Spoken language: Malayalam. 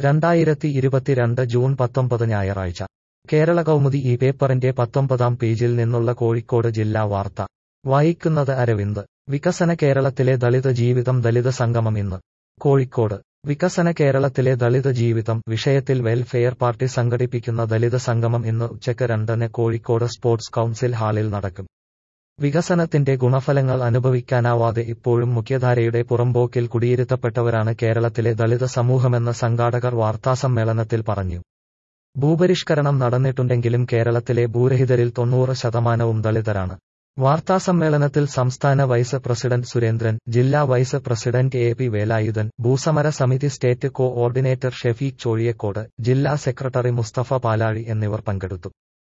രണ്ടായിരത്തി ഇരുപത്തിരണ്ട് ജൂൺ പത്തൊമ്പത് ഞായറാഴ്ച കേരള കൗമുദി ഈ പേപ്പറിന്റെ പത്തൊമ്പതാം പേജിൽ നിന്നുള്ള കോഴിക്കോട് ജില്ലാ വാർത്ത വായിക്കുന്നത് അരവിന്ദ് വികസന കേരളത്തിലെ ദളിത് ജീവിതം ദളിത് സംഗമം ഇന്ന് കോഴിക്കോട് വികസന കേരളത്തിലെ ദളിത് ജീവിതം വിഷയത്തിൽ വെൽഫെയർ പാർട്ടി സംഘടിപ്പിക്കുന്ന ദളിത് സംഗമം ഇന്ന് ഉച്ചയ്ക്ക് രണ്ടിന് കോഴിക്കോട് സ്പോർട്സ് കൗൺസിൽ ഹാളിൽ നടക്കും വികസനത്തിന്റെ ഗുണഫലങ്ങൾ അനുഭവിക്കാനാവാതെ ഇപ്പോഴും മുഖ്യധാരയുടെ പുറമ്പോക്കിൽ കുടിയിരുത്തപ്പെട്ടവരാണ് കേരളത്തിലെ ദളിത് സമൂഹമെന്ന് സംഘാടകർ വാർത്താസമ്മേളനത്തിൽ പറഞ്ഞു ഭൂപരിഷ്കരണം നടന്നിട്ടുണ്ടെങ്കിലും കേരളത്തിലെ ഭൂരഹിതരിൽ തൊണ്ണൂറ് ശതമാനവും ദളിതരാണ് വാർത്താസമ്മേളനത്തിൽ സംസ്ഥാന വൈസ് പ്രസിഡന്റ് സുരേന്ദ്രൻ ജില്ലാ vice president A P Velayudhan ഭൂസമര സമിതി state coordinator Shefeeq Chozhiyakode ജില്ലാ സെക്രട്ടറി മുസ്തഫ പാലാഴി എന്നിവർ പങ്കെടുത്തു